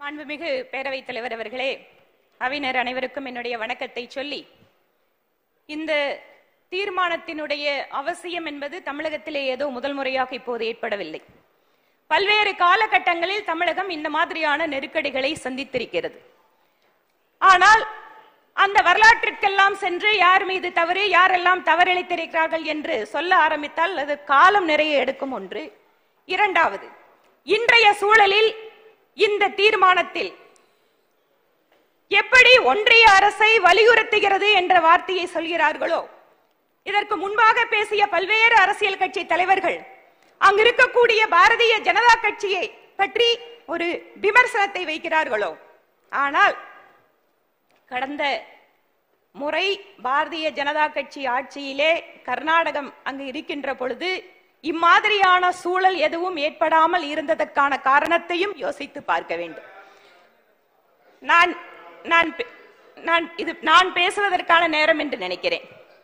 மாண்புமிகு பேரவைத் தலைவர் அவர்களே அவையினர் அனைவருக்கும் என்னுடைய வணக்கத்தை சொல்லி இந்த தீர்மானத்தினுடைய அவசியம் என்பது தமிழகத்திலே ஏதோ முதல் முறையாக இப்போது ஏற்படவில்லை பல்வேறு காலகட்டங்களில் தமிழகம் இந்த மாதிரியான நெருக்கடிகளை சந்தித்திருக்கிறது ஆனால் அந்த வரலாற்றிற்கெல்லாம் சென்று யார் மீது தவறு யாரெல்லாம் தவறிழைத்திருக்கிறார்கள் என்று சொல்ல ஆரம்பித்தால் அது காலம் நிறைய எடுக்கும் ஒன்று இரண்டாவது இன்றைய சூழலில் இந்த தீர்மானத்தில் எப்படி ஒன்றிய அரசை வலியுறுத்துகிறது என்ற வார்த்தையை சொல்கிறார்களோ இதற்கு முன்பாக பேசிய பல்வேறு அரசியல் கட்சி தலைவர்கள் அங்கு இருக்கக்கூடிய பாரதிய ஜனதா கட்சியை பற்றி ஒரு விமர்சனத்தை வைக்கிறார்களோ ஆனால் கடந்த முறை பாரதிய ஜனதா கட்சி ஆட்சியிலே கர்நாடகம் அங்கு இருக்கின்ற பொழுது இம்மாதிரியான சூழல் எதுவும் ஏற்படாமல் இருந்ததற்கான காரணத்தையும் யோசித்து பார்க்க வேண்டும் நான் நான் பே- நான் இது நான் பேசுவதற்கான நேரம் என்று நினைக்கிறேன்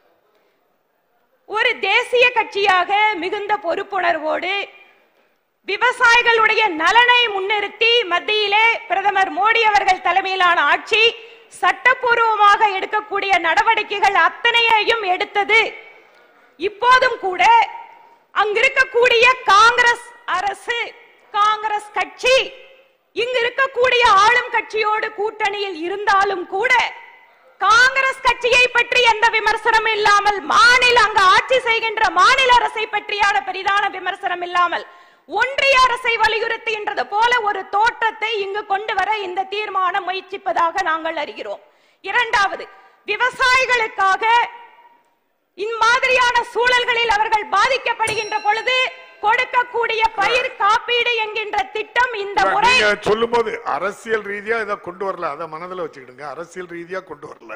ஒரு தேசிய கட்சியாக மிகுந்த பொறுப்புணர்வோடு விவசாயிகளுடைய நலனை முன்னிறுத்தி மத்தியிலே பிரதமர் மோடி அவர்கள் தலைமையிலான ஆட்சி சட்டப்பூர்வமாக எடுக்கக்கூடிய நடவடிக்கைகள் அத்தனையையும் எடுத்தது இப்போதும் கூட அங்கிருக்கக்கூடிய காங்கிரஸ் அரசு காங்கிரஸ் கட்சி இங்கு இருக்கக்கூடிய ஆளும் கட்சியோடு கூட்டணியில் இருந்தாலும் கூட காங்கிரஸ் கட்சியை பற்றி எந்த விமர்சனம் இல்லாமல் மாநில அங்கு ஆட்சி செய்கின்ற மாநில அரசை பற்றியான பெரிதான விமர்சனம் இல்லாமல் ஒன்றிய அரசை வலியுறுத்துகின்றது போல ஒரு தோற்றத்தை இங்கு கொண்டு வர இந்த தீர்மானம் முயற்சிப்பதாக நாங்கள் அறிகிறோம் இரண்டாவது விவசாயிகளுக்காக இம்மாதிரியான சூழல்களில் அவர்கள் பாதிக்கப்படுகின்ற பொழுது கொடுக்கக்கூடிய பயிர் காப்பீடு என்கின்ற திட்டம் இந்த முறை நீங்க சொல்லும்போது அரசியல் ரீதியா இதை கொண்டு வரல அதை மனதுல வச்சுக்கிடுங்க அரசியல் ரீதியா கொண்டு வரல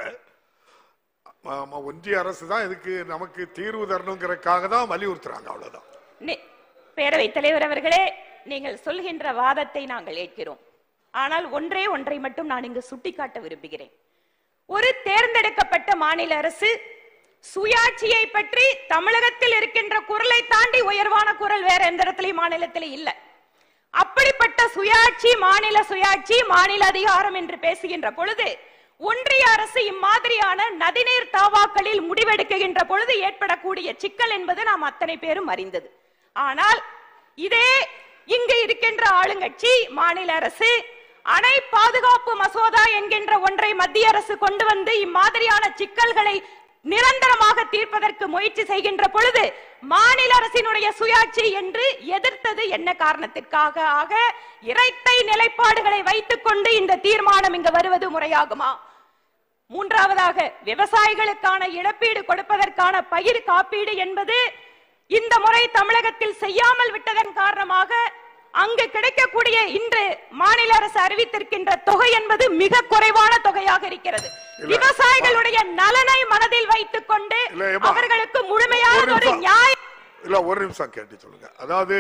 ஆமா, ஒன்றிய அரசு தான் இதுக்கு நமக்கு தீர்வு தரணுங்கிறதுக்காக தான் வலியுறுத்துறாங்க அவ்வளவுதான் நி- பேரவைத் தலைவர் அவர்களே நீங்கள் சொல்கின்ற வாதத்தை நாங்கள் ஏற்கிறோம் ஆனால் ஒன்றே ஒன்றை மட்டும் நான் இங்கு சுட்டிக்காட்ட விரும்புகிறேன் ஒரு தேர்ந்தெடுக்கப்பட்ட மாநில அரசு சுயாட்சியை பற்றி தமிழகத்தில் இருக்கின்ற குரலை தாண்டி உயர்வான குரல் வேற எந்த இடத்துலயும் மாநிலத்தில் இல்ல அப்படிப்பட்ட சுயாட்சி மாநில சுயாட்சி மாநில அதிகாரம் என்று பேசுகின்ற பொழுது ஒன்றிய அரசு இம்மாதிரியான நதிநீர் தாவாக்களில் முடிவெடுக்குகின்ற பொழுது ஏற்படக்கூடிய சிக்கல் என்பது நாம் அத்தனை பேரும் அறிந்தது ஆனால் இதே இங்கு இருக்கின்ற ஆளுங்கட்சி மாநில அரசு அணை பாதுகாப்பு மசோதா என்கின்ற ஒன்றை மத்திய அரசு கொண்டு வந்து இம்மாதிரியான சிக்கல்களை நிரந்தரமாக தீர்ப்பதற்கு முயற்சி செய்கின்ற பொழுது மாநில அரசினுடைய சுயாட்சி என்று எதிர்த்தது என்ன காரணத்திற்காக ஆக இரட்டை நிலைப்பாடுகளை வைத்துக் கொண்டு இந்த தீர்மானம் இங்கு வருவது முறையாகுமா மூன்றாவதாக விவசாயிகளுக்கான இழப்பீடு கொடுப்பதற்கான பயிர் காப்பீடு என்பது இந்த முறை தமிழகத்தில் செய்யாமல் விட்டதன் காரணமாக அங்கு கிடைக்கக்கூடிய இன்று மாநில அரசு அறிவித்திருக்கின்ற தொகை என்பது மிக குறைவான தொகையாக இருக்கிறது இல்ல. விவசாயிகளுடைய நலனை மனதில் வைத்துக் கொண்டு இல்ல, ஏம்மா. அவர்களுக்கு முழுமையான ஒரு ஒரு நிமிஷம். நியாய இல்ல ஒரு நிமிஷம் கேட்டு சொல்லுங்க அதாவது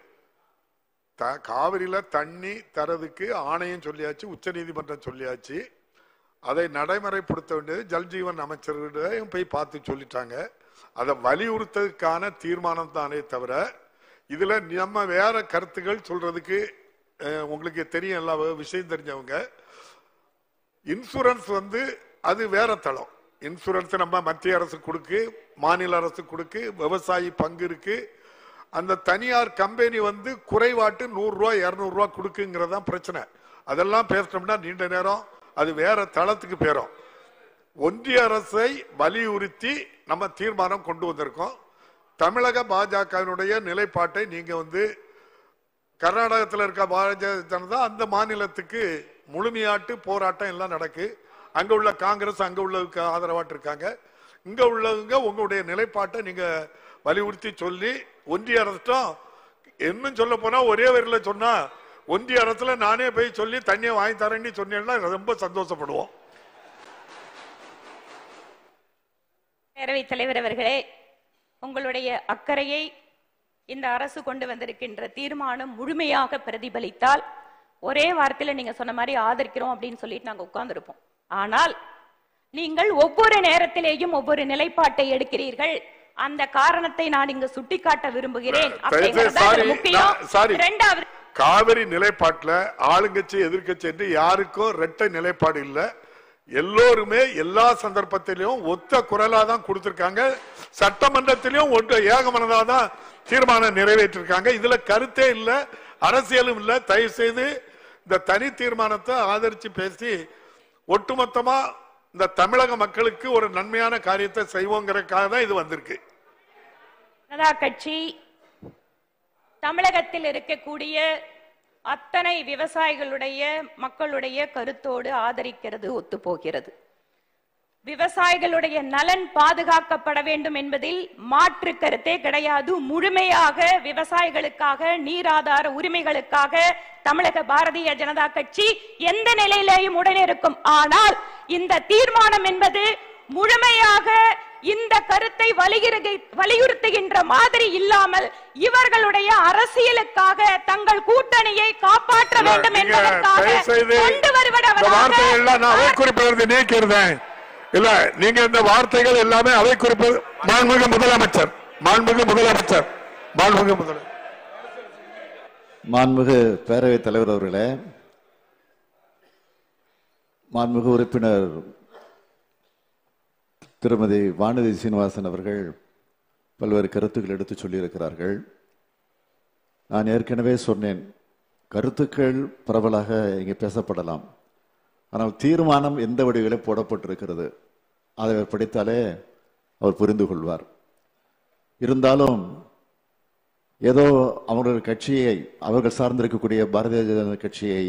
த- காவிரியில தண்ணி தரதுக்கு ஆணையம் சொல்லியாச்சு உச்சநீதிமன்றம் சொல்லியாச்சு அதை நடைமுறைப்படுத்த வேண்டியது ஜல்ஜீவன் அமைச்சர்கிட்டையும் போய் பார்த்து சொல்லிட்டாங்க அதை வலியுறுத்ததுக்கான தீர்மானம் தானே தவிர இதுல நம்ம வேற கருத்துக்கள் சொல்றதுக்கு அஹ், உங்களுக்கு தெரியும் எல்லா விஷயம் தெரிஞ்சவங்க இன்சூரன்ஸ் வந்து அது வேற தளம் இன்சூரன்ஸ் நம்ம மத்திய அரசு கொடுக்கு மாநில அரசு கொடுக்கு விவசாயி பங்கு இருக்கு அந்த தனியார் கம்பெனி வந்து குறைவாட்டு நூறு ரூபாய் இருநூறு ரூபாய் கொடுக்குங்கிறதான் பிரச்சனை அதெல்லாம் பேசினோம்னா நீண்ட நேரம் அது வேற தளத்துக்கு போயிரும் ஒன்றிய அரசை வலியுறுத்தி நம்ம தீர்மானம் கொண்டு வந்திருக்கோம் தமிழக பாஜகவினுடைய நிலைப்பாட்டை நீங்க வந்து கர்நாடகத்தில் இருக்க பாரதிய ஜனதா அந்த மாநிலத்துக்கு முழுமையாட்டு போராட்டம் எல்லாம் நடக்கு அங்க உள்ள காங்கிரஸ் அங்க உள்ளதுக்கு ஆதரவாட்டு இருக்காங்க இங்க உள்ளவங்க உங்களுடைய நிலைப்பாட்டை நீங்க வலியுறுத்தி சொல்லி ஒன்றிய அரசும் இன்னும் சொல்ல போனா ஒரே வரியில சொன்னா ஒன்றிய அரசுல நானே போய் சொல்லி தண்ணியை வாங்கி தரேன்னு சொன்னேன்னா ரொம்ப சந்தோஷப்படுவோம் பேரவைத் தலைவர் அவர்களே உங்களுடைய அக்கறையை இந்த அரசு கொண்டு வந்திருக்கின்ற தீர்மானம் முழுமையாக பிரதிபலித்தால் ஒரே வார்த்தையில நீங்க சொன்ன மாதிரி ஆதரிக்கிறோம் அப்படின்னு சொல்லிட்டு நாங்க உட்கார்ந்திருப்போம் ஆனால் நீங்கள் ஒவ்வொரு நேரத்திலேயும் ஒவ்வொரு நிலைப்பாட்டை எடுக்கிறீர்கள் அந்த காரணத்தை நான் இங்கு சுட்டிக்காட்ட விரும்புகிறேன் தயவு செய்து அப்படிங்கிறது தான் sorry, இதுல முக்கியம் நான்- sorry. இரண்டாவது காவிரி நிலைப்பாட்டுல ஆளுங்கட்சி எதிர்க்கட்சி என்று யாருக்கும் இரட்டை நிலைப்பாடு இல்ல எல்லோருமே எல்லா சந்தர்ப்பத்திலையும் ஒத்த குரலா தான் கொடுத்திருக்காங்க சட்டமன்றத்திலையும் ஒன்று ஏகமனதா தான் தீர்மானம் நிறைவேற்றிருக்காங்க இதுல கருத்தே இல்ல அரசியலும் இல்ல தயவு செய்து இந்த தனி தீர்மானத்தை ஆதரிச்சு பேசி ஒட்டுமொத்தமா இந்த தமிழக மக்களுக்கு ஒரு நன்மையான காரியத்தை செய்வோங்கிறதுக்காக தான் இது வந்திருக்கு ஜனதா கட்சி தமிழகத்தில் இருக்கக்கூடிய அத்தனை விவசாயிகளுடைய மக்களுடைய கருத்தோடு ஆதரிக்கிறது ஒத்துப்போகிறது விவசாயிகளுடைய நலன் பாதுகாக்கப்பட வேண்டும் என்பதில் மாற்று கருத்தே கிடையாது முழுமையாக விவசாயிகளுக்காக நீராதார உரிமைகளுக்காக தமிழக பாரதிய ஜனதா கட்சி எந்த நிலையிலேயும் உடனே இருக்கும் ஆனால் இந்த தீர்மானம் என்பது முழுமையாக இந்த கருத்தை வலியுறுகை- வலியுறுத்துகின்ற மாதிரி இல்லாமல் இவர்களுடைய அரசியலுக்காக தங்கள் கூட்டணியை காப்பாற்ற இல்ல, வேண்டும் நீங்க என்பதற்காக தயவு செய்து கொண்டு இந்த வார்த்தைகள்லாம் நான் அவை குறிப்பிலிருந்து நீக்கிறேன் இல்ல நீங்க இந்த வார்த்தைகள் எல்லாமே அவை குறிப்பு மாண்புமிகு முதலமைச்சர் மாண்புமிகு முதலமைச்சர் மாண்புமிகு முதலமைச்சர் மாண்புமிகு பேரவைத் தலைவர் அவர்களே மாண்புமிகு உறுப்பினர் திருமதி வானதி சீனிவாசன் அவர்கள் பல்வேறு கருத்துக்கள் எடுத்து சொல்லியிருக்கிறார்கள் நான் ஏற்கனவே சொன்னேன் கருத்துக்கள் பரவலாக இங்கே பேசப்படலாம் ஆனால் தீர்மானம் எந்த வடிவிலே போடப்பட்டிருக்கிறது அதை அவர் படித்தாலே அவர் புரிந்து கொள்வார் இருந்தாலும் ஏதோ அவர்கள் கட்சியை அவர்கள் சார்ந்திருக்கக்கூடிய பாரதிய ஜனதா கட்சியை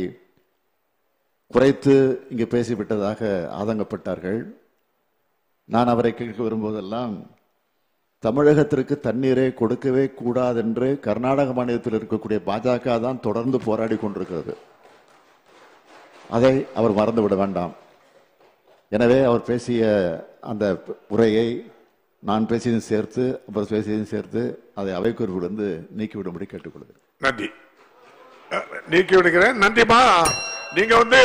குறைத்து இங்கு பேசிவிட்டதாக ஆதங்கப்பட்டார்கள் நான் அவரை கேட்க விரும்புவதெல்லாம் தமிழகத்திற்கு தண்ணீரை கொடுக்கவே கூடாதென்று கர்நாடக மாநிலத்தில் இருக்கக்கூடிய பாஜக தான் தொடர்ந்து போராடி கொண்டிருக்கிறது அதை அவர் மறந்துவிட வேண்டாம் எனவே அவர் பேசிய அந்த உரையை நான் பேசியதும் சேர்த்து அவர் பேசியதும் சேர்த்து அதை அவைக்குறிப்பிலிருந்து நீக்கிவிடும்படி கேட்டுக்கொள்கிறேன் நன்றி அஹ், நீக்கி விடுகிறேன் நன்றிமா நீங்க வந்து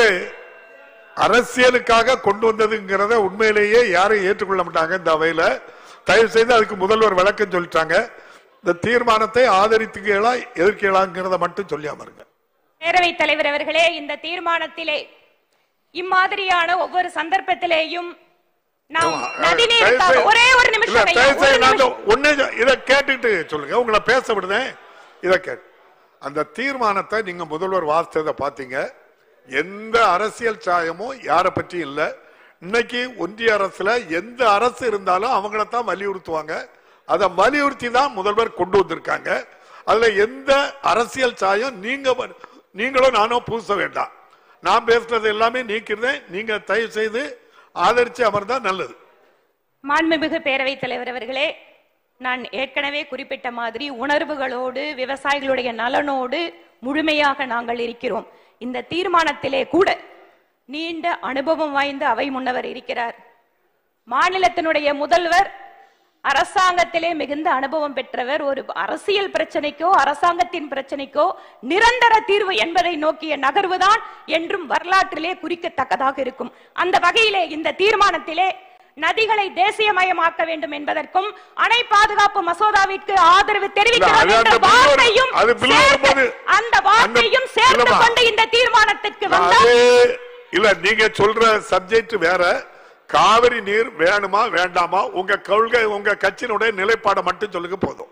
அரசியலுக்காக கொண்டு வந்ததுங்கிறத உண்மையிலேயே யாரும் ஏற்றுக்கொள்ள மாட்டாங்க இந்த அவையில தயவு செய்து அதுக்கு முதல்வர் விளக்கம் சொல்லிட்டாங்க இந்த தீர்மானத்தை ஆதரித்துக்கீழா எதிர்க்கீழாங்கிறத மட்டும் சொல்லியாம இருங்க பேரவைத் தலைவர் அவர்களே இந்த தீர்மானத்திலே இம்மாதிரியான ஒவ்வொரு சந்தர்ப்பத்திலேயும் நாம் ஆமா, அஹ், நதிநீருக்காக தயவு செய்து- ஒரே ஒரு இல்ல, நிமிஷம் ஐயா, தயவு ஒரு செய்து நான் நிமிஷம். இந்த ஒண்ணே சொ- இதை கேட்டுட்டு சொல்லுங்க உங்களை பேச விடுதேன் இதை கேட்டு அந்த தீர்மானத்தை நீங்க முதல்வர் வாசித்ததை பாத்தீங்க எந்த அரசியல் சாயமும் யாரை பற்றி இல்ல இன்னைக்கு ஒன்றிய அரசுல எந்த அரசு இருந்தாலும் அவங்கள தான் வலியுறுத்துவாங்க அதை வலியுறுத்தி தான் முதல்வர் கொண்டு வந்திருக்காங்க அதுல எந்த அரசியல் சாயம் நீங்க வ- நீங்களும் நானும் பூச வேண்டாம் நான் பேசுனது எல்லாமே நீக்கிறேன் நீங்க தயவு செய்து ஆதரிச்சு அமர்ந்தா நல்லது மாண்புமிகு பேரவைத் தலைவர் அவர்களே நான் ஏற்கனவே குறிப்பிட்ட மாதிரி உணர்வுகளோடு விவசாயிகளுடைய நலனோடு முழுமையாக நாங்கள் இருக்கிறோம் இந்த தீர்மானத்திலே கூட நீண்ட அனுபவம் வாய்ந்த அவை முன்னவர் இருக்கிறார் மாநிலத்தினுடைய முதல்வர் அரசாங்கத்திலே மிகுந்த அனுபவம் பெற்றவர் ஒரு அரசியல் பிரச்சனைக்கோ அரசாங்கத்தின் பிரச்சனைக்கோ நிரந்தர தீர்வு என்பதை நோக்கிய நகர்வுதான் என்றும் வரலாற்றிலே குறிக்கத்தக்கதாக இருக்கும் அந்த வகையிலே இந்த தீர்மானத்திலே நதிகளை தேசியமயமாக்க வேண்டும் என்பதற்கும் அணை பாதுகாப்பு மசோதாவிற்கு ஆதரவு தெரிவிக்கிறோம் அது என்ற அந்த பில் வரும். வார்த்தையும் அது பில் சேர்த்து- வரும்போது அந்த வார்த்தையும் அந்த- சேர்த்து இல்லம்மா. கொண்டு இந்த தீர்மானத்திற்கு வந்தால் அது இல்ல நீங்க சொல்ற சப்ஜெக்ட் வேற காவிரி நீர் வேணுமா வேண்டாமா உங்க கொள்கை உங்க கட்சியினுடைய நிலைப்பாடை மட்டும் சொல்லுங்க போதும்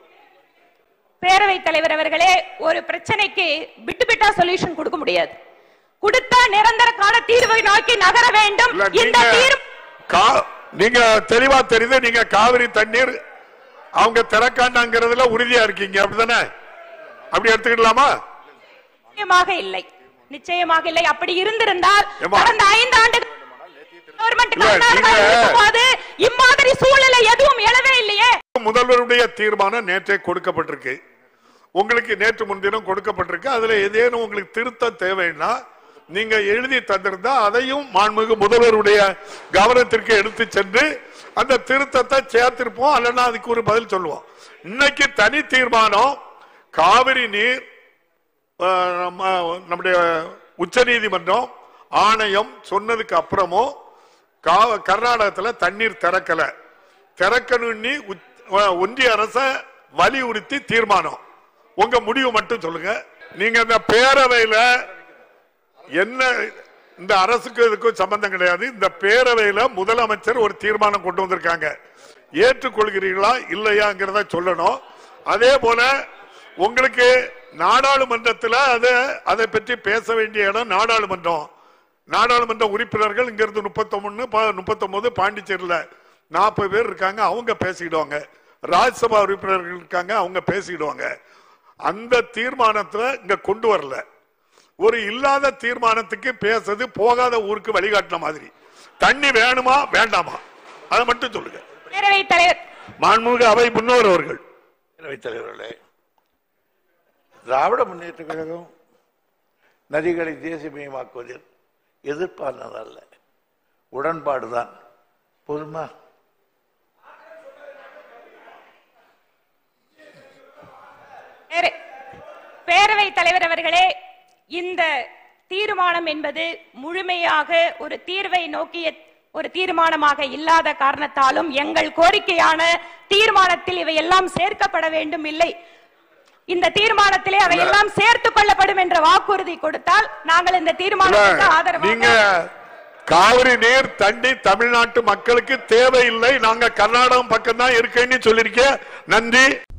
பேரவைத் தலைவர் அவர்களே ஒரு பிரச்சனைக்கு விட்டு விட்டா சொல்யூஷன் கொடுக்க முடியாது கொடுத்தா நிரந்தர கால தீர்வை நோக்கி நகர வேண்டும் இல்ல இந்த நீங்க தீர்வு கா- நீங்க தெளிவா தெரியுது நீங்க காவிரி தண்ணீர் அவங்க திறக்காண்டாங்கிறதுல உறுதியா இருக்கீங்க அப்படிதானே அப்படி எடுத்துக்கிடலாமா நிச்சயமாக இல்லை நிச்சயமாக இல்லை அப்படி இருந்திருந்தால் ஏம்மா? கடந்த ஐந்து ஆண்டு கவர்மெண்ட் இல்ல, கர்நாடகா நீங்க- இருக்கும்போது இம்மாதிரி சூழ்நிலை எதுவும் எழவே இல்லையே முதல்வருடைய தீர்மானம் நேற்றே கொடுக்கப்பட்டிருக்கு உங்களுக்கு நேற்று முன்தினம் கொடுக்கப்பட்டிருக்கு அதுல ஏதேனும் உங்களுக்கு திருத்தம் தேவைன்னா நீங்க எழுதி தந்திருந்தா அதையும் மாண்புமிகு முதல்வருடைய கவனத்திற்கு எடுத்து சென்று அந்த திருத்தத்தை சேர்த்திருப்போம் அல்லனா அதுக்கு ஒரு பதில் சொல்லுவோம் இன்னைக்கு தனி தீர்மானம் காவிரி நீர் அஹ், நம்ம- நம்முடைய உச்சநீதிமன்றம் ஆணையம் சொன்னதுக்கு அப்புறமும் கா- கர்நாடகத்துல தண்ணீர் திறக்கல திறக்கணும்னு உச்- அஹ், ஒன்றிய அரச வலியுறுத்தி தீர்மானம் உங்க முடிவு மட்டும் சொல்லுங்க நீங்க இந்த பேரவையில என்ன இந்த அரசுக்கு இதுக்கும் சம்பந்தம் கிடையாது இந்த பேரவையில முதலமைச்சர் ஒரு தீர்மானம் கொண்டு வந்திருக்காங்க ஏற்றுக்கொள்கிறீர்களா இல்லையாங்கிறத சொல்லணும் அதே போல உங்களுக்கு நாடாளுமன்றத்தில் அதை அதை பற்றி பேச வேண்டிய இடம் நாடாளுமன்றம் நாடாளுமன்ற உறுப்பினர்கள் இங்க இருந்து முப்பத்தொன்னு முப்பத்தொன்பது பாண்டிச்சேரியில நாற்பது பேர் இருக்காங்க அவங்க பேசிடுவாங்க ராஜ்யசபா உறுப்பினர்கள் இருக்காங்க அவங்க பேசிடுவாங்க அந்த தீர்மானத்தை இங்க கொண்டு வரல ஒரு இல்லாத தீர்மானத்துக்கு பேசுறது போகாத ஊருக்கு வழிகாட்டின மாதிரி தண்ணி வேணுமா வேண்டாமா அதை மட்டும் சொல்லுங்க பேரவைத் தலைவர் மாண்புமிகு அவை முன்னோர் அவர்கள் பேரவைத் தலைவர்களே திராவிட முன்னேற்ற கழகம் நதிகளை தேசியமயமாக்குவதில் எதிர்ப்பானதல்ல உடன்பாடுதான் போதுமா பேர- பேரவைத் தலைவர் அவர்களே இந்த தீர்மானம் என்பது முழுமையாக ஒரு தீர்வை நோக்கிய ஒரு தீர்மானமாக இல்லாத காரணத்தாலும் எங்கள் கோரிக்கையான தீர்மானத்தில் இவையெல்லாம் சேர்க்கப்பட வேண்டும் இல்லை இந்த தீர்மானத்திலே அவையெல்லாம் சேர்த்துக் கொள்ளப்படும் என்ற வாக்குறுதி கொடுத்தால் நாங்கள் இந்த தீர்மானத்துக்கு நீங்க ஆதரவாக காவிரி நீர் தண்ணி தமிழ்நாட்டு மக்களுக்கு தேவையில்லை நாங்க கர்நாடகம் பக்கம் தான் இருக்கேன்னு சொல்லிருக்கேன் நன்றி